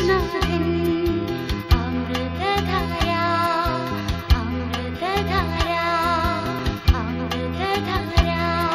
യേശുനാഥൻ അമൃതധാര അമൃതധാര അമൃതധാര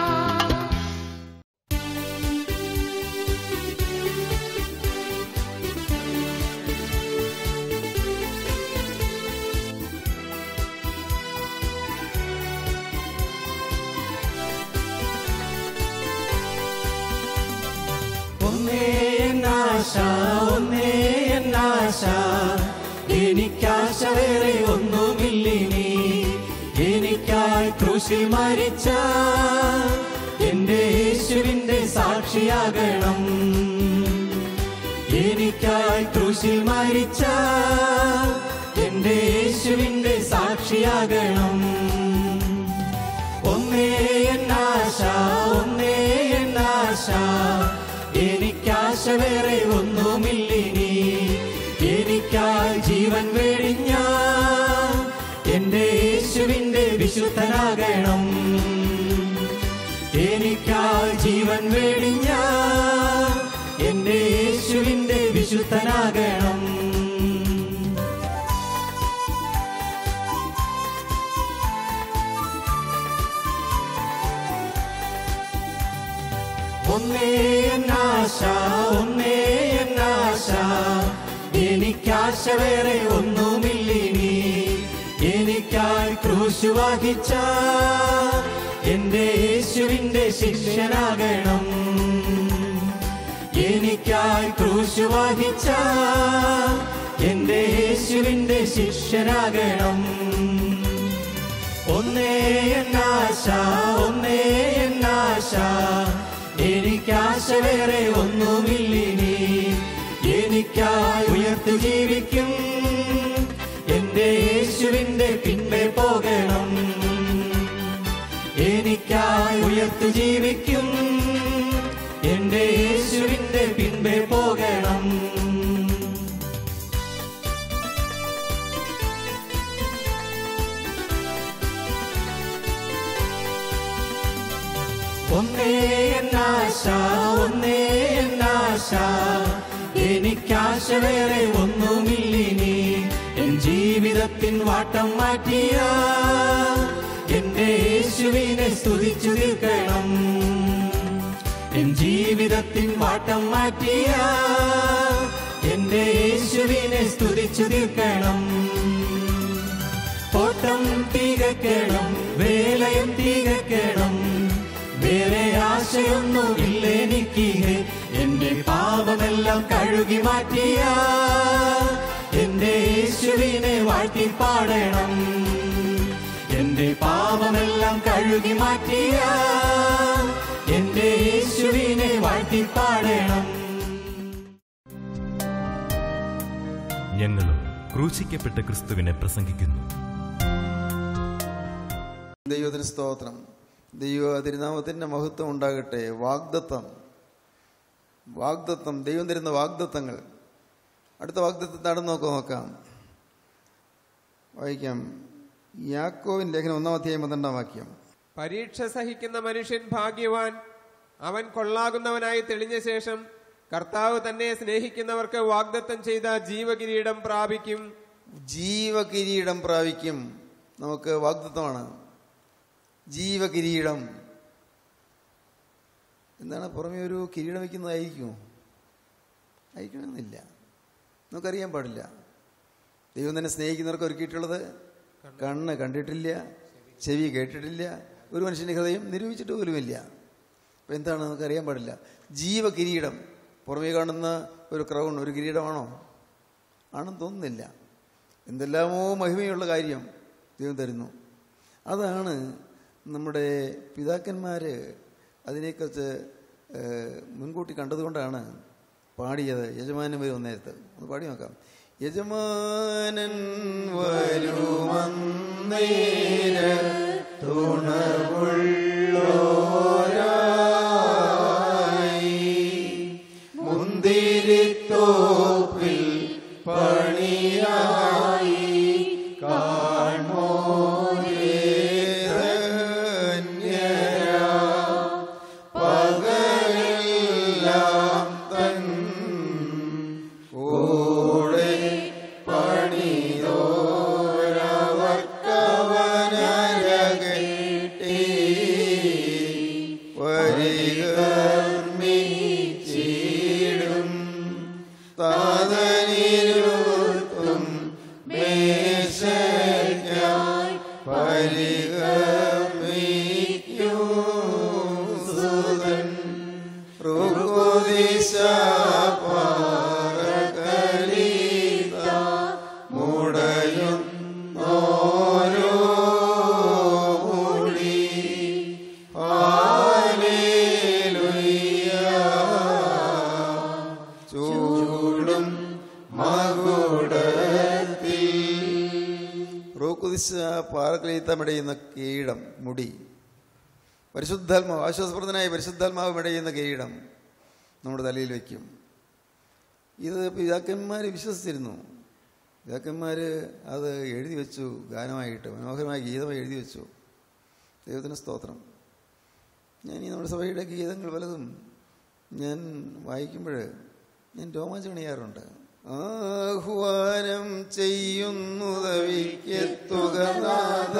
ഒന്നേ എന്നാശ ഒന്നേ എന്നാശ എനിക്കാശ വേറെ ഒന്നുമില്ലിനി എനിക്കായി ക്രൂശിൽ മരിച്ച എന്റെ യേശുവിന്റെ സാക്ഷിയാകണം എനിക്കായി ക്രൂശിൽ മരിച്ച എന്റെ യേശുവിന്റെ സാക്ഷിയാകണം ഒന്നേ എന്നാശ ഒന്നേ എന്നാശ എനിക്കാശ വേറെ ഒന്നുമില്ലിനി എനിക്കായി ജീവൻ വെടിഞ്ഞ എന്റെ യേശുവിന്റെ വിശുദ്ധനാകണം എനിക്കായി ജീവൻ വെടിഞ്ഞ എന്റെ യേശുവിന്റെ വിശുദ്ധനാകണം ഒന്നേ എന്നാശ ഒന്നേ എന്നാശ എനിക്കാശ വേറെ ഒന്നുമില്ലിനി എനിക്കായി ക്രൂശ് വഹിച്ച എന്റെ യേശുവിന്റെ ശിഷ്യനാകണം എനിക്കായി ക്രൂശ് വഹിച്ച എന്റെ യേശുവിന്റെ ശിഷ്യനാകണം ഒന്നേ എന്നാശ ഒന്നേ എന്നാശ എനിക്കാശ വേറെ ഒന്നുമില്ലിനി എനിക്കായി ഉയർത്തു ജീവിക്കും എന്റെ യേശുവിന്റെ പിൻപേ പോകണം എനിക്കായി ഉയർത്തു ജീവിക്കും എന്റെ യേശുവിന്റെ പിൻപേ പോകണം ഒന്നേ എന്നാശ ഒന്നേ എന്നാശ എനിക്കാശ വേറെ ഒന്നുമില്ലിനി എൻ ജീവിതത്തിൻ വാട്ടം മാറ്റിയ എന്റെ യേശുവിനെ സ്തുതിച്ചു തീർക്കണം എൻ ജീവിതത്തിൻ വാട്ടം മാറ്റിയ എന്റെ യേശുവിനെ സ്തുതിച്ചു തീർക്കണം ഓട്ടം തികക്കണം വേലയും തികക്കണം വേറെ ആശയൊന്നുമില്ല എനിക്ക് എന്റെ പാപമെല്ലാം കഴുകി മാറ്റിയ എന്റെ യേശുവിനെ വാഴ്ത്തി പാടണം എന്റെ പാപമെല്ലാം കഴുകി മാറ്റിയ എന്റെ യേശുവിനെ വാഴ്ത്തി പാടണം ഞങ്ങളും ക്രൂശിക്കപ്പെട്ട ക്രിസ്തുവിനെ പ്രസംഗിക്കുന്നു ദൈവത്തിന് സ്തോത്രം ദൈവ തിരുനാമത്തിൻ്റെ മഹത്വം ഉണ്ടാകട്ടെ വാഗ്ദത്തം വാഗ്ദത്തം ദൈവം തരുന്ന വാഗ്ദത്തങ്ങൾ അടുത്ത വാഗ്ദത്തം നടന്നു നോക്കാം നോക്കാം വായിക്കാം യാക്കോവിൻ ലേഖനം ഒന്നാം അധ്യായം പന്ത്രണ്ടാം വാക്യം പരീക്ഷ സഹിക്കുന്ന മനുഷ്യൻ ഭാഗ്യവാൻ അവൻ കൊള്ളാകുന്നവനായി തെളിഞ്ഞ ശേഷം കർത്താവ് തന്നെ സ്നേഹിക്കുന്നവർക്ക് വാഗ്ദത്തം ചെയ്ത ജീവകിരീടം പ്രാപിക്കും ജീവകിരീടം പ്രാപിക്കും നമുക്ക് വാഗ്ദത്തമാണ് ജീവകിരീടം എന്താണ് പുറമേ ഒരു കിരീടം വയ്ക്കുന്നതായിരിക്കുമോ അയക്കണമെന്നില്ല നമുക്കറിയാൻ പാടില്ല ദൈവം തന്നെ സ്നേഹിക്കുന്നവർക്ക് ഒരുക്കിയിട്ടുള്ളത് കണ്ണ് കണ്ടിട്ടില്ല ചെവി കേട്ടിട്ടില്ല ഒരു മനുഷ്യൻ്റെ ഹൃദയം നിരൂപിച്ചിട്ട് പോലുമില്ല അപ്പം എന്താണ് നമുക്കറിയാൻ പാടില്ല ജീവകിരീടം പുറമേ കാണുന്ന ഒരു ക്രൗൺ ഒരു കിരീടമാണോ ആണെന്ന് തോന്നുന്നില്ല എന്തെല്ലാമോ മഹിമയുള്ള കാര്യം ദൈവം തരുന്നു അതാണ് നമ്മുടെ പിതാക്കന്മാർ അതിനെക്കുറിച്ച് ഏഹ്, മുൻകൂട്ടി കണ്ടതുകൊണ്ടാണ് പാടിയത് യജമാനൻ വരും നേരത്ത് ഒന്ന് പാടി നോക്കാം യജമാനൻ വരുമന്നേര തുണർവുള്ളോരായി മുന്തിരിത്തോപ്പിൽ പണിയായി പകലെല്ലാം തൻ പാകനിരുത്തും മേശയ്ക്കായി പരിഗമിക്കും സുതൻ റുകുദിശ പാറകലീത മുടയും ഓരോ മുടി ഹാലേലുയ്യ ചൂടും മകുടത്തിൽ റോക്കുദിശ പാറക്കളീത്ത മെടയുന്ന കീടം മുടി പരിശുദ്ധാത്മാവ് ആശ്വാസപ്രദനായ പരിശുദ്ധാത്മാവ് മെടയുന്ന കീടം നമ്മുടെ തലയിൽ വയ്ക്കും ഇത് പിതാക്കന്മാർ വിശ്വസിച്ചിരുന്നു പിതാക്കന്മാർ അത് എഴുതി വെച്ചു ഗാനമായിട്ട് മനോഹരമായ ഗീതമായി എഴുതി വെച്ചു ദൈവത്തിന് സ്തോത്രം ഞാൻ ഈ നമ്മുടെ സഭയുടെ ഗീതങ്ങൾ പലതും ഞാൻ വായിക്കുമ്പോൾ ഞാൻ രോമാഞ്ചം അണിയാറുണ്ട് ആഹ്വാനം ചെയ്യുന്നുതവിക്കെത്തുക നാഥ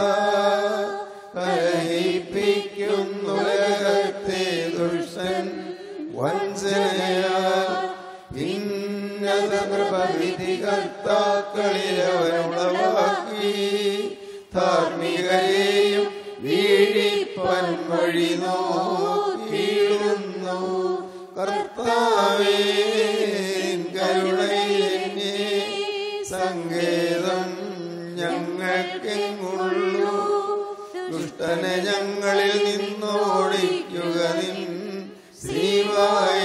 കലഹിപ്പിക്കുന്നുലകത്തെ ദുഷ്ടൻ വഞ്ചനയാൽ ഭിന്നത പ്രഭവിധി കർത്താക്കളിൽ അവനുളവാക്കി ധാർമ്മികരെയും വീഴിപ്പൻ വഴി നോക്കിയിടുന്നു കർത്താവേ കരുണയിലെന്നെ സങ്കേതം ഞങ്ങൾക്കെങ്ങുള്ളൂ ദുഷ്ടനെ ഞങ്ങളിൽ നിന്നോടിക്കുക നിൻ ശ്രീവായ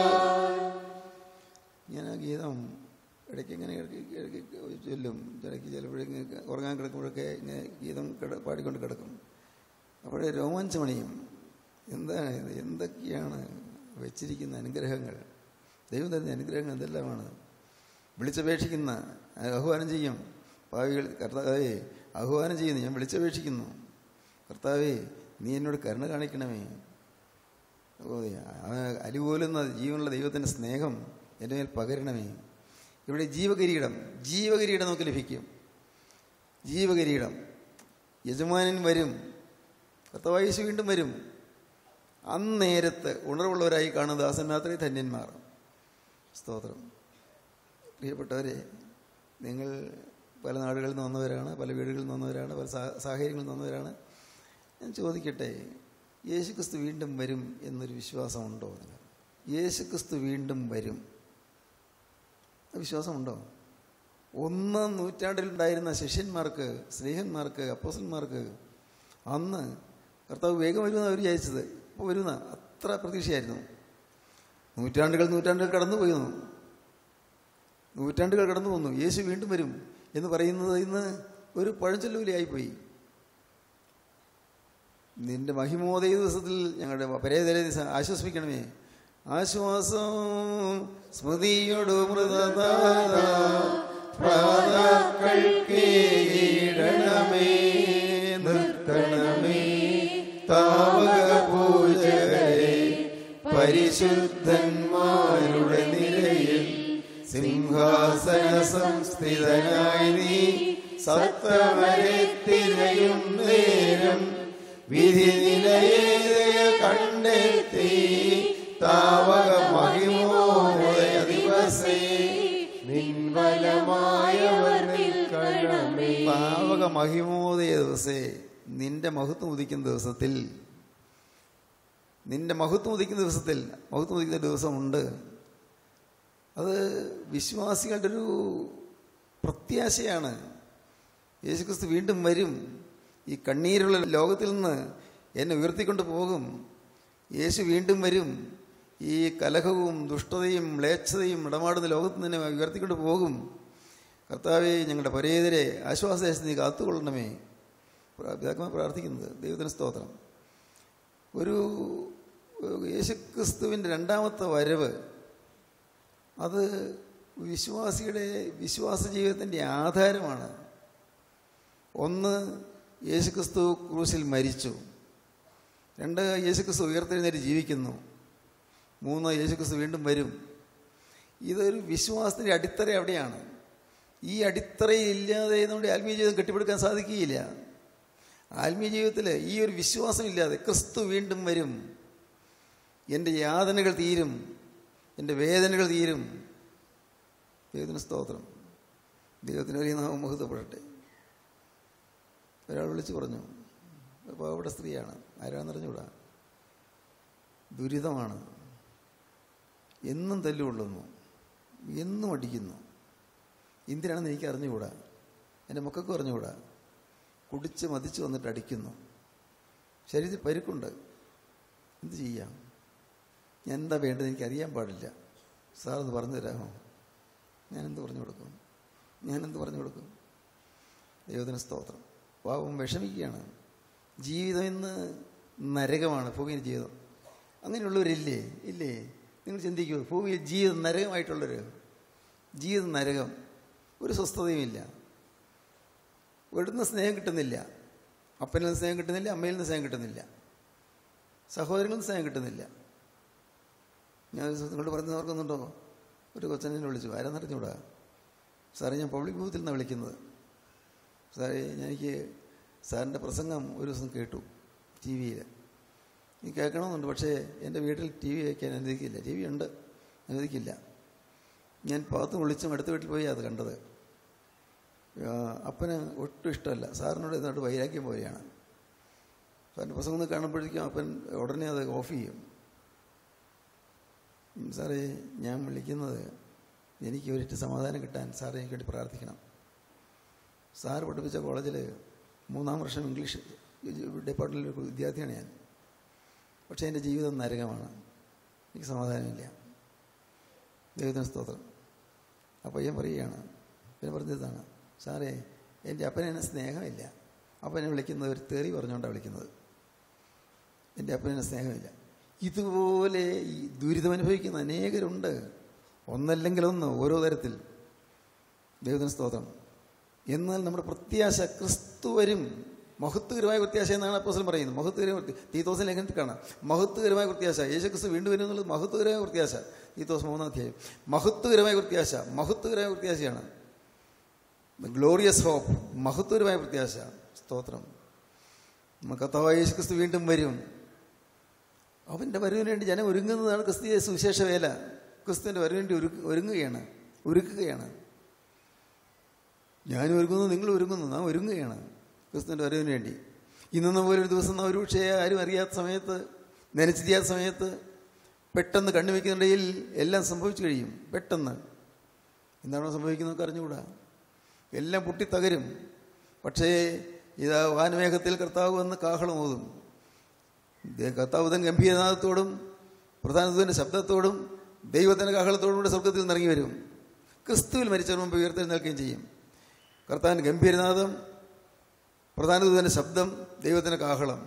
ഞാൻ ആ ഗീതം ഇടയ്ക്ക് ഇങ്ങനെ ഇടയ്ക്ക് ഇടയ്ക്ക് ചൊല്ലും ഇടയ്ക്ക് ചിലപ്പോഴേക്ക് ഉറങ്ങാൻ കിടക്കുമ്പോഴൊക്കെ ഇങ്ങനെ ഗീതം കിട പാടിക്കൊണ്ട് കിടക്കും അപ്പോഴേ രോമാഞ്ചമണിയും എന്താണ് ഇത് എന്തൊക്കെയാണ് വെച്ചിരിക്കുന്ന അനുഗ്രഹങ്ങൾ ദൈവം തരുന്ന അനുഗ്രഹങ്ങൾ എന്തെല്ലാമാണ് വിളിച്ചപേക്ഷിക്കുന്ന ആഹ്വാനം ചെയ്യും ഭാവികൾ കർത്താവേ ആഹ്വാനം ചെയ്യുന്നു ഞാൻ വിളിച്ചപേക്ഷിക്കുന്നു കർത്താവേ നീ എന്നോട് കരുണ കാണിക്കണമേ ഓ, ആ അലിപോലുന്ന ജീവനുള്ള ദൈവത്തിൻ്റെ സ്നേഹം എൻ്റെ മേൽ പകരണമേ ഇവിടെ ജീവകിരീടം ജീവകിരീടം നമുക്ക് ലഭിക്കും ജീവകിരീടം യജമാനൻ വരും കർത്തവായുസ് വീണ്ടും വരും അന്നേരത്ത് ഉണർവുള്ളവരായി കാണുന്ന ദാസൻ മാത്രമേ ധന്യന്മാർ സ്തോത്രം പ്രിയപ്പെട്ടവരെ നിങ്ങൾ പല നാടുകളിൽ നിന്ന് വന്നവരാണ് പല വീടുകളിൽ നിന്ന് വന്നവരാണ് പല സാ- സാഹചര്യങ്ങളിൽ നിന്ന് വന്നവരാണ് ഞാൻ ചോദിക്കട്ടെ യേശുക്രിസ്തു വീണ്ടും വരും എന്നൊരു വിശ്വാസമുണ്ടോ നിങ്ങൾ യേശുക്രിസ്തു വീണ്ടും വരും ആ വിശ്വാസമുണ്ടോ ഒന്നാം നൂറ്റാണ്ടിലുണ്ടായിരുന്ന ശിഷ്യന്മാർക്ക് സ്നേഹന്മാർക്ക് അപ്പോസന്മാർക്ക് അന്ന് കർത്താവ് വേഗം വരുമെന്ന് അവർ വിചാരിച്ചത് ഇപ്പോൾ വരുന്ന അത്ര പ്രതീക്ഷയായിരുന്നു നൂറ്റാണ്ടുകൾ നൂറ്റാണ്ടുകൾ കടന്നു പോയിരുന്നു നൂറ്റാണ്ടുകൾ കടന്നു വന്നു യേശു വീണ്ടും വരും എന്ന് പറയുന്നത് ഇന്ന് ഒരു പഴഞ്ചൊല്ലുവിലായിപ്പോയി നിന്റെ മഹിമോദയ ദിവസത്തിൽ ഞങ്ങളുടെ പരേതരെ ആശ്വസിപ്പിക്കണമേ ആശ്വാസം സ്മൃതിയോട് മൃതദാത പ്രാതാക്കൾക്കീടണമേ നിർത്തണമേ താവക പൂജകരെ പരിശുദ്ധന്മാരുടെ നിരയിൽ സിംഹാസന സംസ്ഥിതനായി നീ സത്തമരെ തിരയും നേരം വിധി നിലയേതയ കണ്ടെത്തി താവക മഹിമോദയ ദിവസേ നിൻവലമായവർ നിൽക്കണമേ താവക മഹിമോദയ ദിവസേ നിന്റെ മഹത്വം ഉദിക്കുന്ന ദിവസത്തിൽ നിന്റെ മഹത്വം ഉദിക്കുന്ന ദിവസത്തിൽ മഹത്വം ഉദിക്കുന്ന ദിവസമുണ്ട് അത് വിശ്വാസികളുടെ ഒരു പ്രത്യാശയാണ് യേശുക്രിസ്തു വീണ്ടും വരും ഈ കണ്ണീരുള്ള ലോകത്തിൽ നിന്ന് എന്നെ ഉയർത്തിക്കൊണ്ട് പോകും യേശു വീണ്ടും വരും ഈ കലഹവും ദുഷ്ടതയും മ്ലേച്ഛതയും ഇടപാടുന്ന ലോകത്ത് നിന്ന് എന്നെ ഉയർത്തിക്കൊണ്ട് പോകും കർത്താവെ ഞങ്ങളുടെ പരേതരെ ആശ്വാസദേശത്ത് നീ കാത്തുകൊള്ളണമേ പിതാക്കന്മാർ പ്രാർത്ഥിക്കുന്നത് ദൈവത്തിന് സ്തോത്രം ഒരു യേശുക്രിസ്തുവിൻ്റെ രണ്ടാമത്തെ വരവ് അത് വിശ്വാസിയുടെ വിശ്വാസ ജീവിതത്തിൻ്റെ ആധാരമാണ് ഒന്ന് യേശുക്രിസ്തു ക്രൂശിൽ മരിച്ചു രണ്ട് യേശുക്രിസ്തു ഉയർത്തെഴുന്നേറ്റ് ജീവിക്കുന്നു മൂന്ന് യേശുക്രിസ്തു വീണ്ടും വരും ഇതൊരു വിശ്വാസത്തിൻ്റെ അടിത്തറ അവിടെയാണ് ഈ അടിത്തറയില്ലാതെ നമ്മുടെ ആത്മീയ ജീവിതം കെട്ടിപ്പടുക്കാൻ സാധിക്കുകയില്ല ആത്മീയ ജീവിതത്തിൽ ഈ ഒരു വിശ്വാസമില്ലാതെ ക്രിസ്തു വീണ്ടും വരും എൻ്റെ യാതനകൾ തീരും എൻ്റെ വേദനകൾ തീരും ദൈവത്തിന് സ്തോത്രം ദൈവത്തിന് വലിയ നാമം മുഹൂർത്തപ്പെടട്ടെ ഒരാൾ വിളിച്ചു പറഞ്ഞു അപ്പോൾ അവിടെ സ്ത്രീയാണ് ആരാണെന്ന് അറിഞ്ഞുകൂടാ ദുരിതമാണ് എന്നും തല്ലുകൊള്ളുന്നു എന്നും അടിക്കുന്നു എന്തിനാണെന്ന് എനിക്ക് അറിഞ്ഞുകൂടാ എൻ്റെ മക്കൾക്കും അറിഞ്ഞുകൂടാ കുടിച്ച് മതിച്ച് വന്നിട്ട് അടിക്കുന്നു ശരീരത്തിൽ പരുക്കുണ്ട് എന്ത് ചെയ്യാം ഞാൻ എന്താ വേണ്ടത് എനിക്ക് അറിയാൻ പാടില്ല സാറൊന്ന് പറഞ്ഞു തരാമോ ഞാനെന്ത് പറഞ്ഞു കൊടുക്കും ഞാനെന്ത് പറഞ്ഞു കൊടുക്കും ദൈവത്തിന് സ്തോത്രം പാവം വിഷമിക്കുകയാണ് ജീവിതം ഇന്ന് നരകമാണ് ഭൂമിയിൽ ജീവിതം അങ്ങനെയുള്ളവരില്ലേ ഇല്ലേ നിങ്ങൾ ചിന്തിക്കൂ ഭൂമിയിൽ ജീവിതം നരകമായിട്ടുള്ളൊരു ജീവിതം നരകം ഒരു സ്വസ്ഥതയുമില്ല ഒരിടുന്ന സ്നേഹം കിട്ടുന്നില്ല അപ്പനിൽ നിന്ന് സ്നേഹം കിട്ടുന്നില്ല അമ്മയിൽ നിന്ന് സ്നേഹം കിട്ടുന്നില്ല സഹോദരങ്ങളിൽ നിന്ന് സ്നേഹം കിട്ടുന്നില്ല ഞാൻ ഒരു ദിവസം നിങ്ങളോട് പറഞ്ഞു ഓർക്കുന്നുണ്ടോ ഒരു കൊച്ചനെ വിളിച്ചു ആരെന്നറിഞ്ഞൂടാ സാറേ ഞാൻ പബ്ലിക് ബൂത്തിൽ നിന്നാണ് വിളിക്കുന്നത് സാറേ ഞാൻ എനിക്ക് സാറിൻ്റെ പ്രസംഗം ഒരു ദിവസം കേട്ടു ടി വിയിൽ എനിക്ക് കേൾക്കണമെന്നുണ്ട് പക്ഷേ എൻ്റെ വീട്ടിൽ ടി വി വയ്ക്കാൻ അനുവദിക്കില്ല ടി വി ഉണ്ട് അനുവദിക്കില്ല ഞാൻ പാത്ത് വിളിച്ചും അടുത്ത വീട്ടിൽ പോയി അത് കണ്ടത് ആ, അപ്പന് ഒട്ടും ഇഷ്ടമല്ല സാറിനോട് എന്നിട്ട് വൈരാഗ്യം പോലെയാണ് സാറിൻ്റെ പ്രസംഗം ഒന്ന് കാണുമ്പോഴേക്കും അപ്പൻ ഉടനെ അത് ഓഫ് ചെയ്യും ഉം, സാറേ ഞാൻ വിളിക്കുന്നത് എനിക്ക് ഒരിട്ട് സമാധാനം കിട്ടാൻ സാറ് എനിക്ക് വേണ്ടി പ്രാർത്ഥിക്കണം സാറ് പഠിപ്പിച്ച കോളേജിൽ മൂന്നാം വർഷം ഇംഗ്ലീഷ് ഡിപ്പാർട്ട്മെൻറ്റിലെ ഒരു വിദ്യാർത്ഥിയാണ് ഞാൻ പക്ഷേ എൻ്റെ ജീവിതം നരകമാണ് എനിക്ക് സമാധാനമില്ല ദൈവത്തിന് സ്തോത്രം ആ പയ്യൻ പറയുകയാണ് പിന്നെ പറഞ്ഞതാണ് സാറേ എൻ്റെ അപ്പനെ എന്നെ സ്നേഹമില്ല അപ്പനെ വിളിക്കുന്നത് ഒരു തെറി പറഞ്ഞുകൊണ്ടാണ് വിളിക്കുന്നത് എൻ്റെ അപ്പനെ സ്നേഹമില്ല ഇതുപോലെ ഈ ദുരിതമനുഭവിക്കുന്ന അനേകരുണ്ട് ഒന്നല്ലെങ്കിൽ ഒന്ന് ഓരോ തരത്തിൽ ദൈവത്തിന് സ്തോത്രം എന്നാൽ നമ്മുടെ പ്രത്യാശ ക്രിസ്തു വരും മഹത്വകരമായ പ്രത്യാശ എന്നാണ് അപ്പോസൽ പറയുന്നത് മഹത്വകരമായ പ്രത്യ- തീത്തോസിന്റെ ലേഖനത്തിൽ കാണാം മഹത്വകരമായ പ്രത്യാശ യേശു ക്രിസ്തു വീണ്ടും വരും എന്നുള്ളത് മഹത്വകരമായ പ്രത്യാശ തീത്തോസ് മൂന്നാം അധ്യായം മഹത്വകരമായ പ്രത്യാശ മഹത്വകരമായ പ്രത്യാശയാണ് ഗ്ലോറിയസ് ഹോപ്പ് മഹത്വകരമായ പ്രത്യാശ സ്തോത്രം നമ്മുടെ കർത്താവായ യേശു ക്രിസ്തു വീണ്ടും വരും അവൻ്റെ വരവിന് വേണ്ടി ജനം ഒരുങ്ങുന്നതാണ് ക്രിസ്തീയ സുവിശേഷ വേല ക്രിസ്തുവിൻ്റെ വരവിന് വേണ്ടി ഒരു ഒരുങ്ങുകയാണ് ഒരുക്കുകയാണ് ഞാനും ഒരുങ്ങുന്നു നിങ്ങൾ ഒരുങ്ങുന്നു നാം ഒരുങ്ങുകയാണ് ക്രിസ്തുവിൻ്റെ വരവിന് വേണ്ടി ഇന്നെന്ന പോലെ ഒരു ദിവസം നാം ഒരു പക്ഷേ ആരും അറിയാത്ത സമയത്ത് നനച്ചിരിയാത്ത സമയത്ത് പെട്ടെന്ന് കണ്ണു വയ്ക്കുന്നുണ്ടെങ്കിൽ എല്ലാം സംഭവിച്ചു കഴിയും പെട്ടെന്ന് എന്താണോ സംഭവിക്കുന്നത് അറിഞ്ഞുകൂടാ എല്ലാം പൊട്ടിത്തകരും പക്ഷേ ഇതാ വാനമേഘത്തിൽ കർത്താവ് വന്ന് കാഹളം ഓതും ദേ- കർത്താവ് തൻ ഗംഭീരനാഥത്തോടും പ്രധാനത്വൻ്റെ ശബ്ദത്തോടും ദൈവത്തിൻ്റെ കാഹളത്തോടും കൂടെ സ്വർഗത്തിൽ നിന്ന് ഇറങ്ങി വരും ക്രിസ്തുവിൽ മരിച്ചവർ മുമ്പ് ഉയർത്തെഴുന്നേൽക്കുകയും ചെയ്യും കർത്താവിൻ്റെ ഗംഭീരനാഥം പ്രധാനത്വത്തിൻ്റെ ശബ്ദം ദൈവത്തിൻ്റെ കാഹളം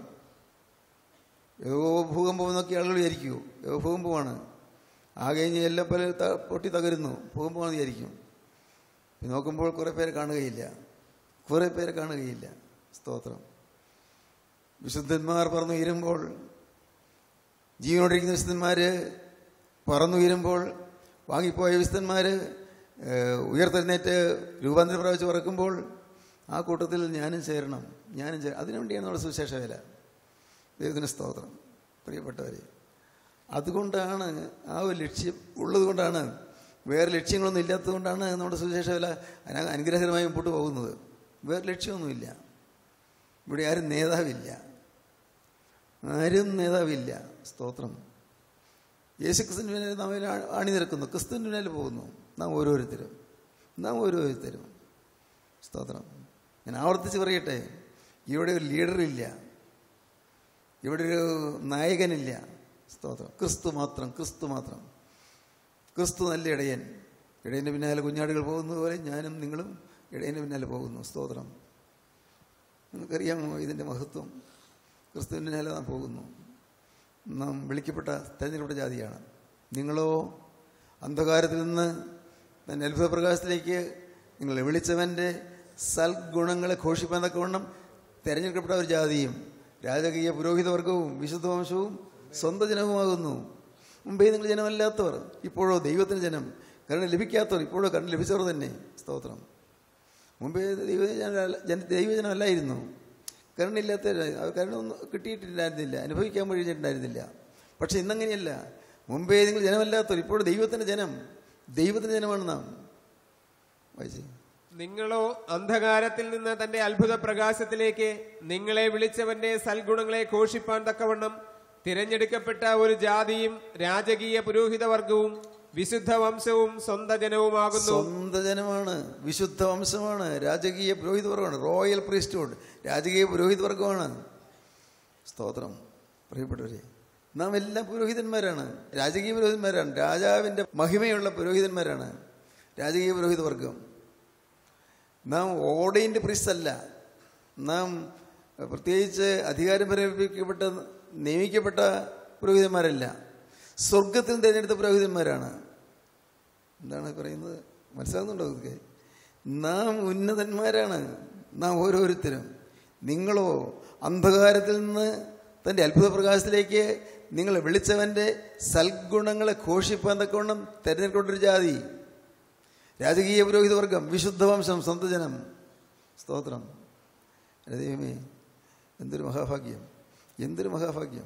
ഏതോ ഭൂകമ്പം എന്നൊക്കെ ആളുകൾ വിചാരിക്കൂ ഏതോ ഭൂകമ്പമാണ് ആകെ ഇനി എല്ലാം പല ത- പൊട്ടി തകരുന്നു ഭൂകമ്പമാണെന്ന് വിചാരിക്കും പിന്നെ നോക്കുമ്പോൾ കുറേ പേരെ കാണുകയില്ല കുറേ പേരെ കാണുകയില്ല സ്തോത്രം വിശുദ്ധന്മാർ പറന്നുയരുമ്പോൾ ജീവനോടിരിക്കുന്ന വിശുദ്ധന്മാർ പറന്നുയരുമ്പോൾ വാങ്ങിപ്പോയ വിശുദ്ധന്മാർ ഉയർത്തെഴുന്നേറ്റ് രൂപാന്തരം പ്രാപിച്ച് പറക്കുമ്പോൾ ആ കൂട്ടത്തിൽ ഞാനും ചേരണം ഞാനും ചേരണം അതിനുവേണ്ടിയാണ് നമ്മുടെ സുവിശേഷ വേല ദൈവത്തിന് സ്തോത്രം പ്രിയപ്പെട്ടവരെ അതുകൊണ്ടാണ് ആ ഒരു ലക്ഷ്യം ഉള്ളത് കൊണ്ടാണ് വേറെ ലക്ഷ്യങ്ങളൊന്നും ഇല്ലാത്തത് കൊണ്ടാണ് നമ്മുടെ സുവിശേഷ വേല അന- അനുഗ്രഹകരമായി മുമ്പോട്ട് പോകുന്നത് വേറെ ലക്ഷ്യമൊന്നുമില്ല ഇവിടെ ആരും നേതാവില്ല ആരും നേതാവില്ല സ്തോത്രം യേശുക്രിസ്തുവിന് പിന്നാലെ നാം ഇതിൽ ആ- അണിനിരക്കുന്നു ക്രിസ്തുവിന് പിന്നാലെ പോകുന്നു നാം ഓരോരുത്തരും നാം ഓരോരുത്തരും സ്തോത്രം ഞാൻ ആവർത്തിച്ച് പറയട്ടെ ഇവിടെ ഒരു ലീഡറില്ല ഇവിടെ ഒരു നായകനില്ല സ്തോത്രം ക്രിസ്തു മാത്രം ക്രിസ്തു മാത്രം ക്രിസ്തു നല്ല ഇടയൻ ഇടയൻ്റെ പിന്നാലെ കുഞ്ഞാടുകൾ പോകുന്നത് പോലെ ഞാനും നിങ്ങളും ഇടയൻ്റെ പിന്നാലെ പോകുന്നു സ്തോത്രം നിങ്ങൾക്കറിയാമോ ഇതിൻ്റെ മഹത്വം ക്രിസ്തുവിൻ്റെ പിന്നാലെ നാം പോകുന്നു നാം വിളിക്കപ്പെട്ട തെരഞ്ഞെടുപ്പെട്ട ജാതിയാണ് നിങ്ങളോ അന്ധകാരത്തിൽ നിന്ന് തൻ്റെ അത്ഭുത പ്രകാശത്തിലേക്ക് നിങ്ങളെ വിളിച്ചവൻ്റെ സൽഗുണങ്ങളെ ഘോഷിപ്പാൻ തക്കവണ്ണം തിരഞ്ഞെടുക്കപ്പെട്ട ഒരു ജാതിയും രാജകീയ പുരോഹിതവർഗവും വിശുദ്ധ വംശവും സ്വന്തം ജനവുമാകുന്നു മുമ്പേ നിങ്ങൾ ജനമല്ലാത്തവർ ഇപ്പോഴോ ദൈവത്തിന് ജനം കരുണ ലഭിക്കാത്തവർ ഇപ്പോഴോ കരുണ ലഭിച്ചവർ തന്നെ സ്തോത്രം മുമ്പേ ദൈവജന ജന ദൈവജനമല്ലായിരുന്നു കരുണയില്ലാത്ത അവർ കരുണ ഒന്നും കിട്ടിയിട്ടുണ്ടായിരുന്നില്ല അനുഭവിക്കാൻ കഴിഞ്ഞിട്ടുണ്ടായിരുന്നില്ല പക്ഷെ ഇന്നങ്ങനെയല്ല മുമ്പേ നിങ്ങൾ ജനമല്ലാത്തവർ ഇപ്പോൾ ദൈവത്തിൻ്റെ ജനം ദൈവത്തിൻ്റെ ജനമാണ് നാം വായിച്ചേ നിങ്ങളോ അന്ധകാരത്തിൽ നിന്ന് തന്റെ അത്ഭുത പ്രകാശത്തിലേക്ക് നിങ്ങളെ വിളിച്ചവന്റെ സൽഗുണങ്ങളെ ഘോഷിപ്പാൻ തക്കവണ്ണം തിരഞ്ഞെടുക്കപ്പെട്ട ഒരു ജാതിയും രാജകീയ പുരോഹിത വർഗവും വിശുദ്ധ വംശവും സ്വന്ത ജനവുമാകുന്നു സ്വന്തം ജനമാണ് വിശുദ്ധ വംശമാണ് രാജകീയ പുരോഹിത വർഗമാണ് റോയൽ പ്രീസ്റ്റ്ഹുഡ് രാജകീയ പുരോഹിത വർഗമാണ് സ്തോത്രം പ്രിയപ്പെട്ടവരെ നാം എല്ലാം പുരോഹിതന്മാരാണ് രാജകീയ പുരോഹിതന്മാരാണ് രാജാവിൻ്റെ മഹിമയുള്ള പുരോഹിതന്മാരാണ് രാജകീയ പുരോഹിത വർഗം നാം ഓർഡൈൻഡ് പ്രീസ്റ്റ് അല്ല നാം പ്രത്യേകിച്ച് അധികാരം പ്രയോഗിക്കപ്പെട്ട നിയമിക്കപ്പെട്ട പുരോഹിതന്മാരല്ല സ്വർഗത്തിൽ തിരഞ്ഞെടുത്ത പുരോഹിതന്മാരാണ് എന്താണ് പറയുന്നത് മനസ്സിലാകുന്നുണ്ടോ ഇതൊക്കെ നാം ഉന്നതന്മാരാണ് നാം ഓരോരുത്തരും നിങ്ങളോ അന്ധകാരത്തിൽ നിന്ന് തൻ്റെ അത്ഭുത പ്രകാശത്തിലേക്ക് നിങ്ങൾ വിളിച്ചവൻ്റെ സൽഗുണങ്ങളെ ഘോഷിപ്പാൻ തക്കവണ്ണം തിരഞ്ഞെടുക്കൊണ്ടൊരു ജാതി രാജകീയ പുരോഹിത വർഗം വിശുദ്ധ വംശം സ്വന്തം ജനം സ്തോത്രം എൻ്റെ ദൈവമേ എന്തൊരു മഹാഭാഗ്യം എന്തൊരു മഹാഭാഗ്യം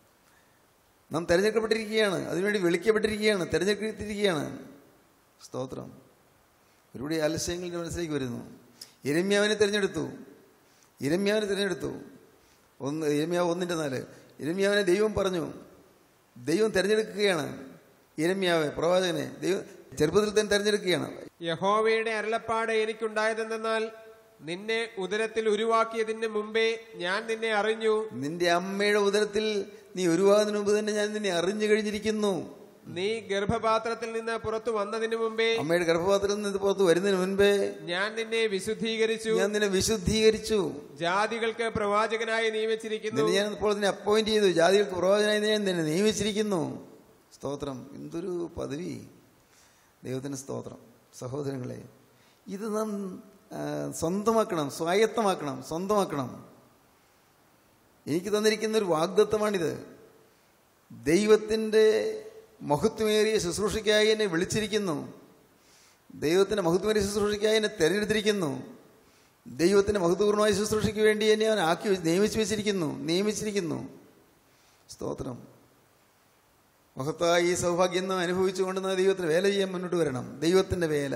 നാം തിരഞ്ഞെടുക്കപ്പെട്ടിരിക്കുകയാണ് അതിനുവേണ്ടി വിളിക്കപ്പെട്ടിരിക്കുകയാണ് തിരഞ്ഞെടുക്കപ്പെട്ടിരിക്കുകയാണ് സ്തോത്രം ഒരുപാട് ആലസ്യങ്ങളുടെ മനസ്സിലേക്ക് വരുന്നു ഇരമ്യാവിനെ തിരഞ്ഞെടുത്തു ഇരമ്യാവിനെ തിരഞ്ഞെടുത്തു ഒന്ന് ഇരമ്യാവ് ഒന്നിൻ്റെ നാല് ഇരമ്യാവിനെ ദൈവം പറഞ്ഞു ദൈവം തിരഞ്ഞെടുക്കുകയാണ് ഇരമ്യാവെ പ്രവാചകനെ ദൈവം ചെറുപ്പത്തിൽ തന്നെ തിരഞ്ഞെടുക്കുകയാണ് യഹോവയുടെ അരുളപ്പാട് എനിക്കുണ്ടായതെന്നാൽ നിന്നെ ഉദരത്തിൽ ഉരുവാക്കിയതിന് മുമ്പേ ഞാൻ നിന്നെ അറിഞ്ഞു നിന്റെ അമ്മയുടെ ഉദരത്തിൽ നീ ഒരുവാതിന് മുമ്പ് തന്നെ ഞാൻ നിന്നെ അറിഞ്ഞു കഴിഞ്ഞിരിക്കുന്നു നീ ഗർഭപാത്രത്തിൽ നിന്ന് പുറത്തു വന്നതിന് മുമ്പേ അമ്മയുടെ ഗർഭപാത്രത്തിൽ നിന്ന് പുറത്ത് വരുന്നതിന് മുൻപേ ഞാൻ നിന്നെ വിശുദ്ധീകരിച്ചു ഞാൻ നിന്നെ വിശുദ്ധീകരിച്ചു ജാതികൾക്ക് പ്രവാചകനായി നിയമിച്ചിരിക്കുന്നു നിന്നെ ഞാൻ ഇപ്പോൾ നിന്നെ അപ്പോയിന്റ് ചെയ്തു ജാതികൾക്ക് പ്രവാചകനായി ഞാൻ നിന്നെ നിയമിച്ചിരിക്കുന്നു സ്തോത്രം എന്തൊരു പദവി ദൈവത്തിന് സ്തോത്രം സഹോദരങ്ങളെ ഇത് നാം ആ, സ്വന്തമാക്കണം സ്വായത്തമാക്കണം സ്വന്തമാക്കണം എനിക്ക് തന്നിരിക്കുന്ന ഒരു വാഗ്ദത്തമാണിത് ദൈവത്തിൻ്റെ മഹത്വമേറിയ ശുശ്രൂഷയ്ക്കായി എന്നെ വിളിച്ചിരിക്കുന്നു ദൈവത്തിൻ്റെ മഹത്വമേറിയ ശുശ്രൂഷയ്ക്കായി എന്നെ തിരഞ്ഞെടുത്തിരിക്കുന്നു ദൈവത്തിൻ്റെ മഹത്വപൂർണ്ണമായ ശുശ്രൂഷയ്ക്ക് വേണ്ടി എന്നെ അവൻ ആക്കി വെച്ച് നിയമിച്ചു വെച്ചിരിക്കുന്നു നിയമിച്ചിരിക്കുന്നു സ്തോത്രം മഹത്തായ ഈ സൗഭാഗ്യം നാം അനുഭവിച്ചുകൊണ്ട് നാം ദൈവത്തിന് വേല ചെയ്യാൻ മുന്നോട്ട് വരണം ദൈവത്തിൻ്റെ വേല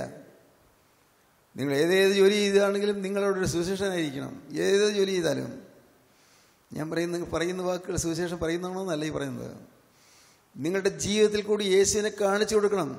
നിങ്ങൾ ഏതേത് ജോലി ചെയ്താണെങ്കിലും നിങ്ങളവിടെ ഒരു സുവിശേഷനായിരിക്കണം ഏത് ജോലി ചെയ്താലും ഞാൻ പറയുന്ന പറയുന്ന വാക്കുകൾ സുവിശേഷം പറയുന്നതാണോ എന്നല്ല ഈ പറയുന്നത് നിങ്ങളുടെ ജീവിതത്തിൽ കൂടി യേശുവിനെ കാണിച്ചു കൊടുക്കണം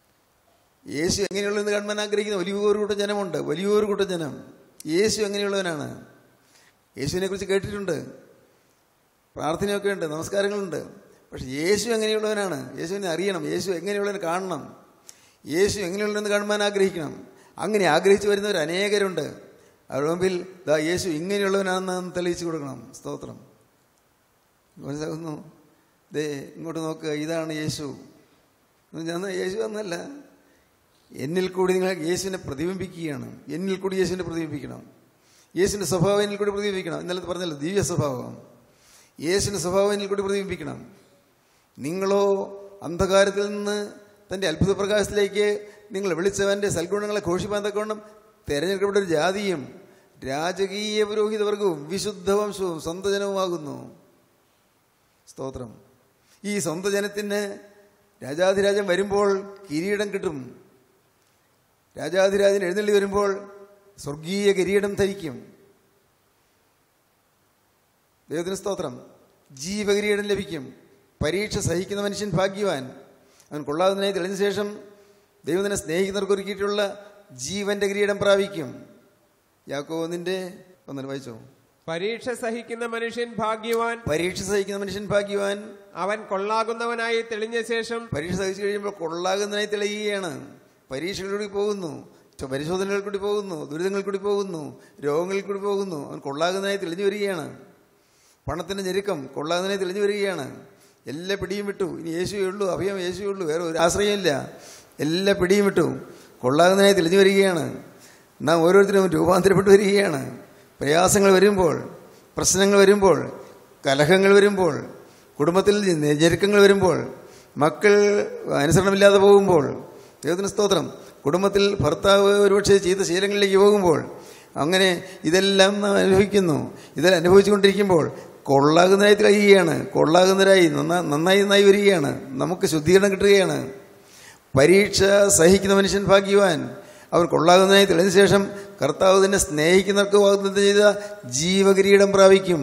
യേശു എങ്ങനെയുള്ളതെന്ന് കാണാൻ ആഗ്രഹിക്കുന്ന വലിയൊരു കൂട്ടം ജനമുണ്ട് വലിയൊരു കൂട്ടം ജനം യേശു എങ്ങനെയുള്ളവനാണ് യേശുവിനെ കുറിച്ച് കേട്ടിട്ടുണ്ട് പ്രാർത്ഥനയൊക്കെ ഉണ്ട് നമസ്കാരങ്ങളുണ്ട് പക്ഷെ യേശു എങ്ങനെയുള്ളവനാണ് യേശുവിനെ അറിയണം യേശു എങ്ങനെയുള്ളവനെ കാണണം യേശു എങ്ങനെയുള്ളതെന്ന് കാണുവാൻ ആഗ്രഹിക്കണം അങ്ങനെ ആഗ്രഹിച്ചു വരുന്നവർ അനേകരുണ്ട് അവരുടെ മുമ്പിൽ ദാ യേശു ഇങ്ങനെയുള്ളവനാണെന്ന് നാം തെളിയിച്ചു കൊടുക്കണം സ്തോത്രം മനസ്സിലാകുന്നു ദേ ഇങ്ങോട്ട് നോക്കുക ഇതാണ് യേശു ഞാൻ യേശു എന്നല്ല എന്നിൽ കൂടി നിങ്ങൾ യേശുവിനെ പ്രതിബിംബിക്കുകയാണ് എന്നിൽ കൂടി യേശുവിനെ പ്രതിബിംബിക്കണം യേശുവിൻ്റെ സ്വഭാവം എന്നിൽ കൂടി പ്രതിബിംബിക്കണം ഇന്നലെ പറഞ്ഞല്ലോ ദിവ്യ സ്വഭാവം യേശുവിൻ്റെ സ്വഭാവം എന്നിൽ കൂടി പ്രതിബിംബിക്കണം നിങ്ങളോ അന്ധകാരത്തിൽ നിന്ന് തൻ്റെ അത്ഭുത പ്രകാശത്തിലേക്ക് നിങ്ങൾ വിളിച്ചവൻ്റെ സൽഗുണങ്ങളെ ഘോഷിപ്പാൻ തക്കവണ്ണം തിരഞ്ഞെടുക്കപ്പെട്ട ഒരു ജാതിയും രാജകീയ പുരോഹിത വർഗവും വിശുദ്ധ വംശവും സ്വന്തം ജനവുമാകുന്നു സ്തോത്രം ഈ സ്വന്തം ജനത്തിന് രാജാധിരാജൻ വരുമ്പോൾ കിരീടം കിട്ടും രാജാധിരാജൻ എഴുന്നള്ളി വരുമ്പോൾ സ്വർഗീയ കിരീടം ധരിക്കും ദൈവത്തിന് സ്തോത്രം ജീവകിരീടം ലഭിക്കും പരീക്ഷ സഹിക്കുന്ന മനുഷ്യൻ ഭാഗ്യവാൻ അവൻ കൊള്ളാവുന്നതിനായി തെളിഞ്ഞ ശേഷം ദൈവത്തിനെ സ്നേഹിക്കുന്നവർക്ക് ഒരുക്കിയിട്ടുള്ള ജീവന്റെ കിരീടം പ്രാപിക്കും യാക്കോ നിന്റെ ഒന്നിന് വായിച്ചോ പരീക്ഷ സഹിക്കുന്ന മനുഷ്യൻ ഭാഗ്യവാൻ പരീക്ഷ സഹിക്കുന്ന മനുഷ്യൻ ഭാഗ്യവാൻ അവൻ കൊള്ളാകുന്നവനായി തെളിഞ്ഞ ശേഷം പരീക്ഷ സഹിച്ചു കഴിയുമ്പോൾ കൊള്ളാകുന്നതിനായി തെളിയുകയാണ് പരീക്ഷകളിലൂടെ പോകുന്നു ച- പരിശോധനകളിൽ കൂടി പോകുന്നു ദുരിതങ്ങളിൽ കൂടി പോകുന്നു രോഗങ്ങളിൽ കൂടി പോകുന്നു അവൻ കൊള്ളാകുന്നതിനായി തെളിഞ്ഞു വരികയാണ് പണത്തിൻ്റെ ഞെരുക്കം കൊള്ളാകുന്നതിനായി തെളിഞ്ഞു വരികയാണ് എല്ലാ പിടിയും വിട്ടു ഇനി യേശുവേ ഉള്ളൂ അഭയം യേശുവേ ഉള്ളൂ വേറെ ഒരു ആശ്രയമില്ല എല്ലാ പിടിയും വിട്ടു കൊള്ളാകുന്നതിനായി തെളിഞ്ഞു വരികയാണ് നാം ഓരോരുത്തരും രൂപാന്തരപ്പെട്ടു വരികയാണ് പ്രയാസങ്ങൾ വരുമ്പോൾ പ്രശ്നങ്ങൾ വരുമ്പോൾ കലഹങ്ങൾ വരുമ്പോൾ കുടുംബത്തിൽ ഞെരുക്കങ്ങൾ വരുമ്പോൾ മക്കൾ അനുസരണമില്ലാതെ പോകുമ്പോൾ ദൈവത്തിന് സ്തോത്രം കുടുംബത്തിൽ ഭർത്താവ് ഒരുപക്ഷെ ചെയ്ത ശീലങ്ങളിലേക്ക് പോകുമ്പോൾ അങ്ങനെ ഇതെല്ലാം നാം അനുഭവിക്കുന്നു ഇതെല്ലാം അനുഭവിച്ചുകൊണ്ടിരിക്കുമ്പോൾ കൊള്ളാകുന്നതായി കഴിയുകയാണ് കൊള്ളാകുന്നവരായി നന്നാ നന്നായി നന്നായി വരികയാണ് നമുക്ക് ശുദ്ധീകരണം കിട്ടുകയാണ് പരീക്ഷ സഹിക്കുന്ന മനുഷ്യൻ ഭാഗ്യവാൻ അവർ കൊള്ളാകുന്നതായി തെളിഞ്ഞ ശേഷം കർത്താവ് തന്നെ സ്നേഹിക്കുന്നവർക്ക് വാഗ്ദത്തം ചെയ്ത ജീവകിരീടം പ്രാപിക്കും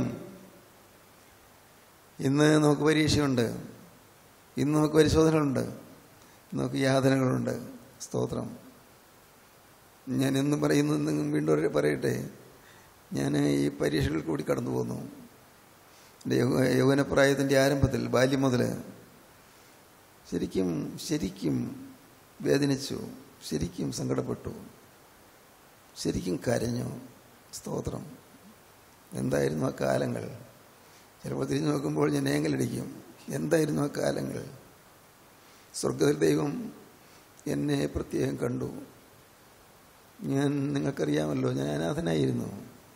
ഇന്ന് നമുക്ക് പരീക്ഷയുണ്ട് ഇന്ന് നമുക്ക് പരിശോധനകളുണ്ട് ഇന്ന് നമുക്ക് യാതനകളുണ്ട് സ്തോത്രം ഞാൻ എന്നും പറയുന്നു വീണ്ടും ഒരു പറയട്ടെ ഞാൻ ഈ പരീക്ഷകളിൽ കൂടി കടന്നു പോന്നു എൻ്റെ യൗ- യൗവനപ്രായത്തിൻ്റെ ആരംഭത്തിൽ ബാല്യം മുതൽ ശരിക്കും ശരിക്കും വേദനിച്ചു ശരിക്കും സങ്കടപ്പെട്ടു ശരിക്കും കരഞ്ഞു സ്തോത്രം എന്തായിരുന്നു ആ കാലങ്ങൾ ചിലപ്പോൾ തിരിഞ്ഞു നോക്കുമ്പോൾ ഞാൻ ഏങ്ങലടിക്കും എന്തായിരുന്നു ആ കാലങ്ങൾ സ്വർഗത്തിൽ ദൈവം എന്നെ പ്രത്യേകം കണ്ടു ഞാൻ നിങ്ങൾക്കറിയാമല്ലോ ഞാൻ അനാഥനായിരുന്നു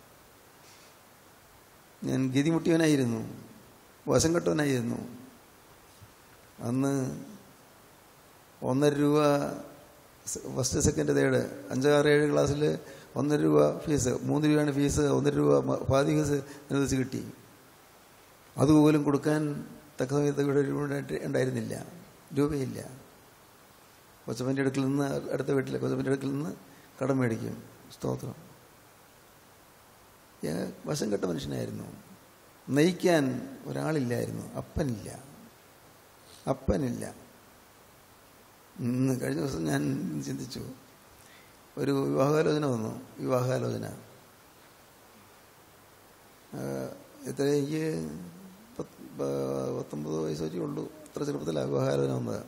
ഞാൻ ഗതിമുട്ടിയവനായിരുന്നു വശം കെട്ടവനായിരുന്നു അന്ന് ഒന്നര രൂപ സ- ഫസ്റ്റ് സെക്കൻഡ് തേർഡ് അഞ്ചാറ് ഏഴ് ക്ലാസ്സിൽ ഒന്നര രൂപ ഫീസ് മൂന്ന് രൂപയാണ് ഫീസ് ഒന്നര രൂപ മ- പാതി ഫീസ് അനുവദിച്ച് കിട്ടി അതുപോലും കൊടുക്കാൻ തക്ക സമയത്ത് ഇവിടെ രൂപ ഉണ്ടായിട്ട്- ഉണ്ടായിരുന്നില്ല രൂപയില്ല കൊച്ചപ്പൻ്റെ അടുക്കൽ നിന്ന് അടുത്ത വീട്ടിലെ കൊച്ചപ്പൻ്റെ അടുക്കൽ നിന്ന് കടം മേടിക്കും സ്തോത്രം ഞാൻ വശം കെട്ട മനുഷ്യനായിരുന്നു നയിക്കാൻ ഒരാളില്ലായിരുന്നു അപ്പനില്ല അപ്പനില്ല ഇന്ന് കഴിഞ്ഞ ദിവസം ഞാൻ ചിന്തിച്ചു ഒരു വിവാഹാലോചന വന്നു വിവാഹാലോചന ആ, എത്ര എനിക്ക് പത്ത് പ- പത്തൊമ്പത് വയസ്സൊക്കെ ഉള്ളൂ അത്ര ചെറുപ്പത്തിലാണ് വിവാഹാലോചന വന്നത്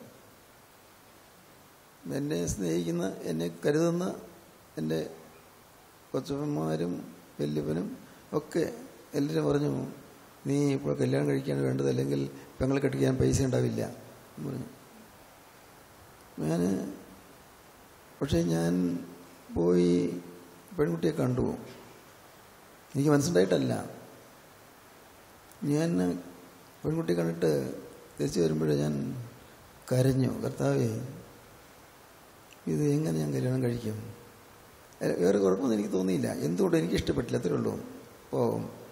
എന്നെ സ്നേഹിക്കുന്ന എന്നെ കരുതുന്ന എൻ്റെ കൊച്ചപ്പന്മാരും വല്യപ്പനും ഒക്കെ എല്ലാവരും പറഞ്ഞു നീ ഇപ്പോൾ കല്യാണം കഴിക്കാണ് വേണ്ടത് അല്ലെങ്കിൽ പെങ്ങളെ കെട്ടിക്കാൻ പൈസ ഉണ്ടാവില്ല എന്ന് പറഞ്ഞു ഞാൻ പക്ഷേ ഞാൻ പോയി പെൺകുട്ടിയെ കണ്ടു എനിക്ക് മനസ്സിലായിട്ടല്ല ഞാൻ പെൺകുട്ടിയെ കണ്ടിട്ട് തിരിച്ചു വരുമ്പോഴേ ഞാൻ കരഞ്ഞു കർത്താവേ ഇത് എങ്ങനെ ഞാൻ കല്യാണം കഴിക്കും ഏ- വേറെ കുഴപ്പമൊന്നും എനിക്ക് തോന്നിയില്ല എന്തുകൊണ്ട് എനിക്ക് ഇഷ്ടപ്പെട്ടില്ല അത്രേ ഉള്ളൂ അപ്പോൾ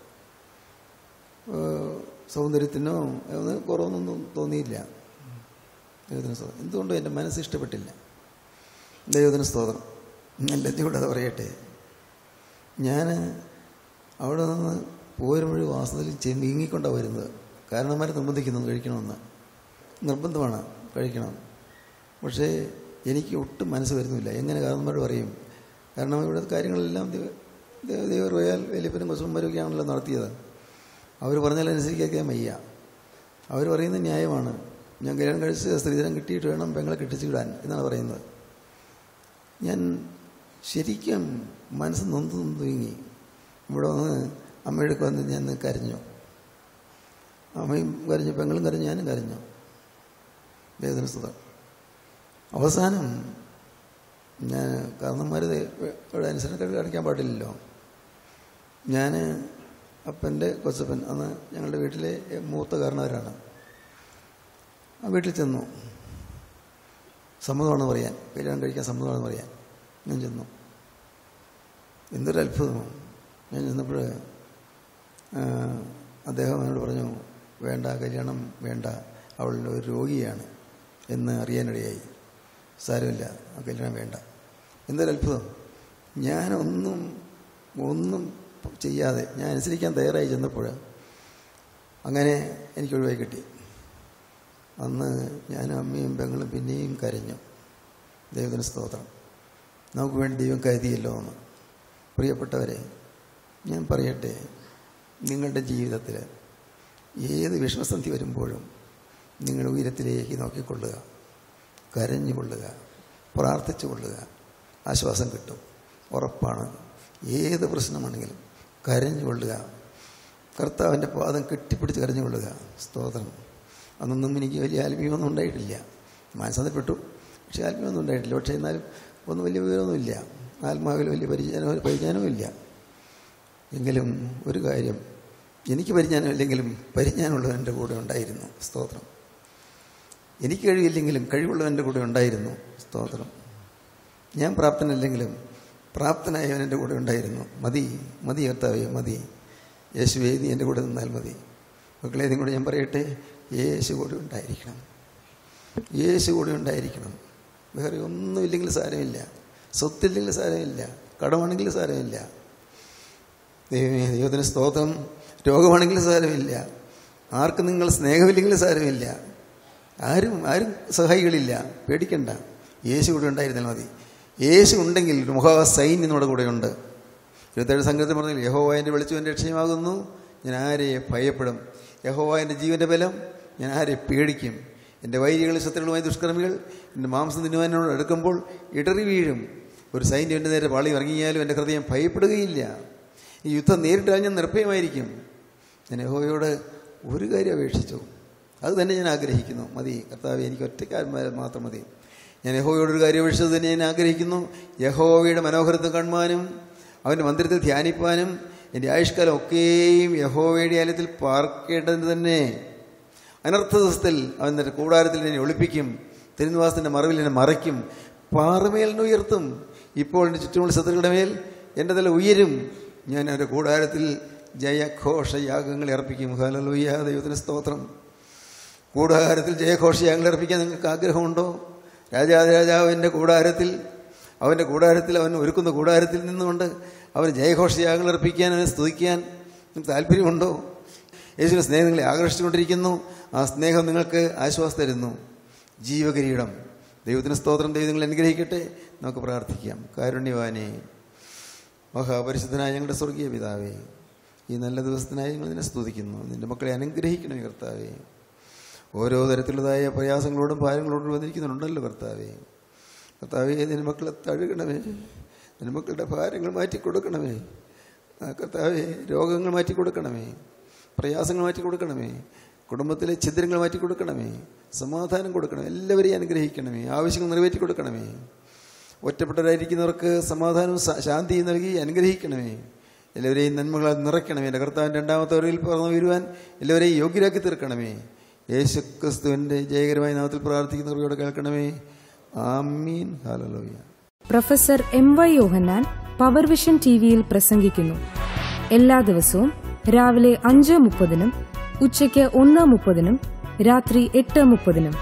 സൗന്ദര്യത്തിനോ ഒന്നും കുറവൊന്നും തോന്നിയില്ല ദൈവത്തിന് സ്തോത്രം എന്തുകൊണ്ടും എൻ്റെ മനസ്സ് ഇഷ്ടപ്പെട്ടില്ല ദൈവത്തിന് സ്തോത്രം ഞാൻ ലജ്ജയോടെ അത് പറയട്ടെ ഞാൻ അവിടെ നിന്ന് പോരുമ്പോഴും വാസത്തിൽ ചെമ്മീങ്ങിക്കൊണ്ടാണ് വരുന്നത് കാരണന്മാർ നിർബന്ധിക്കുന്നു കഴിക്കണമെന്ന് നിർബന്ധമാണ് കഴിക്കണം പക്ഷേ എനിക്ക് ഒട്ടും മനസ്സ് വരുന്നില്ല എങ്ങനെ കാരണന്മാരോട് പറയും കാരണം ഇവിടെ കാര്യങ്ങളെല്ലാം ദൈവ- ദൈവ- ദൈവ റോയാൽ വലിയപ്പനും കൊച്ചുമ്പരൊക്കെയാണല്ലോ നടത്തിയത് അവർ പറഞ്ഞാലനുസരിക്കാൻ വയ്യ അവർ പറയുന്നത് ന്യായമാണ് ഞാൻ കല്യാണം കഴിച്ച് സ്ത്രീധനം കിട്ടിയിട്ട് വേണം പെങ്ങളെ കെട്ടിച്ചു വിടാൻ എന്നാണ് പറയുന്നത് ഞാൻ ശരിക്കും മനസ്സ് നൊന്ത് നൊന്ത് തൂങ്ങി ഇവിടെ വന്ന് അമ്മയുടെ വന്ന് ഞാൻ കരഞ്ഞു അമ്മയും കരഞ്ഞു പെങ്ങളും കരഞ്ഞു ഞാനും കരഞ്ഞു ദൈവത്തിന് സ്തുതം അവസാനം ഞാൻ കാരണന്മാർ ഇവിടെ അനുസരണക്കേട് കാണിക്കാൻ പാടില്ലല്ലോ ഞാൻ അപ്പൻ്റെ കൊച്ചപ്പൻ അന്ന് ഞങ്ങളുടെ വീട്ടിലെ മൂത്ത കാരണവരാണ് ആ വീട്ടിൽ ചെന്നു സമ്മതമാണെന്ന് പറയാൻ കല്യാണം കഴിക്കാൻ സമ്മതമാണെന്ന് പറയാൻ ഞാൻ ചെന്നു എന്തൊരു അത്ഭുതമാണ് ഞാൻ ചെന്നപ്പോൾ അദ്ദേഹം എന്നോട് പറഞ്ഞു വേണ്ട കല്യാണം വേണ്ട അവൾ ഒരു രോഗിയാണ് എന്ന് അറിയാനിടയായി സാരമില്ല ആ കല്യാണം വേണ്ട എന്തൊരു അത്ഭുതം ഞാനൊന്നും ഒന്നും ചെയ്യാതെ ഞാൻ അനുസരിക്കാൻ തയ്യാറായി ചെന്നപ്പോൾ അങ്ങനെ എനിക്ക് ഒഴിവായി കിട്ടി അന്ന് ഞാനും അമ്മയും പെങ്ങളും പിന്നെയും കരഞ്ഞു ദൈവത്തിന് സ്തോത്രം നമുക്ക് വേണ്ടി ദൈവം കരുതിയല്ലോ എന്ന് പ്രിയപ്പെട്ടവരെ ഞാൻ പറയട്ടെ നിങ്ങളുടെ ജീവിതത്തിൽ ഏത് വിഷമസന്ധി വരുമ്പോഴും നിങ്ങൾ ഉയരത്തിലേക്ക് നോക്കിക്കൊള്ളുക കരഞ്ഞുകൊള്ളുക പ്രാർത്ഥിച്ചു കൊള്ളുക ആശ്വാസം കിട്ടും ഉറപ്പാണ് ഏത് പ്രശ്നമാണെങ്കിലും കരഞ്ഞുകൊള്ളുക കർത്താവിൻ്റെ പാദം കെട്ടിപ്പിടിച്ച് കരഞ്ഞുകൊള്ളുക സ്തോത്രം അന്നൊന്നും എനിക്ക് വലിയ ആത്മീയമൊന്നും ഉണ്ടായിട്ടില്ല മാനസാന്തരപ്പെട്ടു പക്ഷേ ആത്മീയമൊന്നും ഉണ്ടായിട്ടില്ല പക്ഷേ എന്നാലും ഒന്നും വലിയ വിവരമൊന്നുമില്ല ആത്മാവിൽ വലിയ പരിജ്ഞാനവും പരിജ്ഞാനവും ഇല്ല എങ്കിലും ഒരു കാര്യം എനിക്ക് പരിജ്ഞാനമില്ലെങ്കിലും പരിജ്ഞാനമുള്ളവൻ്റെ കൂടെ ഉണ്ടായിരുന്നു സ്തോത്രം എനിക്ക് കഴിവില്ലെങ്കിലും കഴിവുള്ളവൻ്റെ കൂടെ ഉണ്ടായിരുന്നു സ്തോത്രം ഞാൻ പ്രാപ്തനല്ലെങ്കിലും പ്രാപ്തനായവൻ എൻ്റെ കൂടെ ഉണ്ടായിരുന്നു മതി മതി കർത്താവേ മതി യേശുവേ നീ എൻ്റെ കൂടെ നിന്നാൽ മതി മക്കളെ ഇതും കൂടെ ഞാൻ പറയട്ടെ യേശു കൂടെ ഉണ്ടായിരിക്കണം യേശു കൂടെ ഉണ്ടായിരിക്കണം വേറെ ഒന്നുമില്ലെങ്കിൽ സാരമില്ല സ്വത്തില്ലെങ്കിൽ സാരമില്ല കടമാണെങ്കിൽ സാരമില്ല ദൈവമേ ദൈവത്തിന് സ്തോത്രം രോഗമാണെങ്കിൽ സാരമില്ല ആർക്കും നിങ്ങൾ സ്നേഹമില്ലെങ്കിൽ സാരമില്ല ആരും ആരും സഹായികളില്ല പേടിക്കണ്ട യേശു കൂടെ ഉണ്ടായിരുന്നാൽ മതി യേശു ഉണ്ടെങ്കിൽ ഒരു മഹാസൈന്യം നമ്മുടെ കൂടെയുണ്ട് ഇരുപത്തേഴ് സംഘത്തിൽ പറഞ്ഞില്ല യഹോവ എൻ്റെ വെളിച്ചവൻ്റെ രക്ഷയമാകുന്നു ഞാൻ ആരെ ഭയപ്പെടും യഹോവ എൻ്റെ ജീവൻ്റെ ബലം ഞാൻ ആരെ പേടിക്കും എൻ്റെ വൈരികൾ ശത്രുക്കളുമായ ദുഷ്കർമ്മികൾ എൻ്റെ മാംസം തിന്നുവാനോട് എടുക്കുമ്പോൾ ഇടറി വീഴും ഒരു സൈന്യം എൻ്റെ നേരെ പാളി ഇറങ്ങിയാലും എൻ്റെ ഹൃദയം ഭയപ്പെടുകയില്ല ഈ യുദ്ധം നേരിട്ടാൽ ഞാൻ നിർഭയമായിരിക്കും ഞാൻ യഹോവയോട് ഒരു കാര്യം അപേക്ഷിച്ചു അത് തന്നെ ഞാൻ ആഗ്രഹിക്കുന്നു മതി കർത്താവ് എനിക്ക് ഒറ്റക്കാരന്മാർ മാത്രം മതി ഞാൻ യഹോവയോട് ഒരു കാര്യം അപേക്ഷിച്ചത് തന്നെ ഞാൻ ആഗ്രഹിക്കുന്നു യഹോവയുടെ മനോഹരത്വം കാണുവാനും അവൻ്റെ മന്ദിരത്തിൽ ധ്യാനിപ്പാനും എൻ്റെ ആയുഷ്കാലം ഒക്കെയും യഹോവയുടെ ആലയത്തിൽ പാർക്കേണ്ടതിന് തന്നെ അനർത്ഥ ദിവസത്തിൽ അവൻ എൻ്റെ കൂടാരത്തിൽ എന്നെ ഒളിപ്പിക്കും തിരുനിവാസത്തിൻ്റെ മറവിൽ എന്നെ മറയ്ക്കും പാറമേൽ എന്നെ ഉയർത്തും ഇപ്പോൾ എൻ്റെ ചുറ്റുമുള്ള ശത്രുക്കളുടെ മേൽ എൻ്റെ തല ഉയരും ഞാൻ എൻ്റെ കൂടാരത്തിൽ ജയഘോഷയാഗങ്ങൾ അർപ്പിക്കും ഹലലുയ്യ ദൈവത്തിന് സ്തോത്രം കൂടാരത്തിൽ ജയഘോഷയാഗങ്ങൾ അർപ്പിക്കാൻ നിങ്ങൾക്ക് ആഗ്രഹമുണ്ടോ രാജാതിരാജാവിൻ്റെ കൂടാരത്തിൽ അവൻ്റെ കൂടാരത്തിൽ അവൻ ഒരുക്കുന്ന കൂടാരത്തിൽ നിന്നുകൊണ്ട് അവന് ജയഘോഷയാഗങ്ങൾ അർപ്പിക്കാൻ അവനെ സ്തുതിക്കാൻ നിങ്ങൾക്ക് താല്പര്യമുണ്ടോ യേശുവിൻ്റെ സ്നേഹം നിങ്ങളെ ആകർഷിച്ചുകൊണ്ടിരിക്കുന്നു ആ സ്നേഹം നിങ്ങൾക്ക് ആശ്വാസം തരുന്നു ജീവകിരീടം ദൈവത്തിന് സ്തോത്രം ദൈവം നിങ്ങൾ അനുഗ്രഹിക്കട്ടെ നമുക്ക് പ്രാർത്ഥിക്കാം കാരുണ്യവാനെ മഹാപരിശുദ്ധനായ ഞങ്ങളുടെ സ്വർഗീയ പിതാവേ ഈ നല്ല ദിവസത്തിനായി ഞങ്ങൾ നിന്നെ സ്തുതിക്കുന്നു നിന്റെ മക്കളെ അനുഗ്രഹിക്കണമേ കർത്താവേ ഓരോ തരത്തിലുള്ളതായ പ്രയാസങ്ങളോടും ഭാരങ്ങളോടും വന്നിരിക്കുന്നുണ്ടല്ലോ കർത്താവേ കർത്താവേ നിന്റെ മക്കളെ തഴുകണമേ നിന്റെ മക്കളുടെ ഭാരങ്ങൾ മാറ്റി കൊടുക്കണമേ ആ കർത്താവേ രോഗങ്ങൾ മാറ്റി കൊടുക്കണമേ പ്രയാസങ്ങൾ മാറ്റി കൊടുക്കണമേ കുടുംബത്തിലെ ഛിദ്രങ്ങൾ മാറ്റി കൊടുക്കണമേ സമാധാനം കൊടുക്കണമേ എല്ലാവരെയും അനുഗ്രഹിക്കണമേ ആവശ്യങ്ങൾ നിറവേറ്റി കൊടുക്കണമേ ഒറ്റപ്പെട്ടവരായിരിക്കുന്നവർക്ക് സമാധാനവും സ- ശാന്തിയും നൽകി അനുഗ്രഹിക്കണമേ എല്ലാവരെയും നന്മകളാൽ നിറയ്ക്കണമേ എൻ്റെ കർത്താവിൻ്റെ രണ്ടാമത്തെ വരവിൽ പറന്നു വരുവാൻ എല്ലാവരെയും യോഗ്യരാക്കി തീർക്കണമേ യേശു ക്രിസ്തുവിൻ്റെ ജയകരമായ നാമത്തിൽ പ്രാർത്ഥിക്കുന്നവരോട് കേൾക്കണമേ ആമീൻ ഹാലലോയ professor M Y Yohannan power vision T വിയിൽ പ്രസംഗിക്കുന്നു എല്ലാ ദിവസവും രാവിലെ അഞ്ച് മുപ്പതിനും ഉച്ചയ്ക്ക് ഒന്ന് മുപ്പതിനും രാത്രി എട്ട് മുപ്പതിനും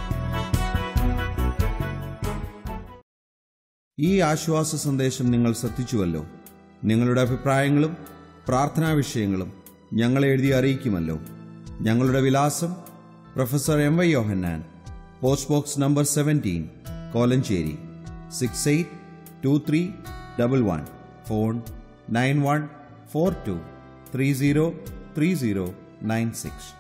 ഈ ആശ്വാസ സന്ദേശം നിങ്ങൾ ശ്രദ്ധിച്ചുവല്ലോ നിങ്ങളുടെ അഭിപ്രായങ്ങളും പ്രാർത്ഥനാ വിഷയങ്ങളും ഞങ്ങളെ എഴുതി അറിയിക്കുമല്ലോ ഞങ്ങളുടെ വിലാസം professor M Y Yohannan post box number seventeen Kolenchery six eight two three double one phone nine one four two three zero three zero nine six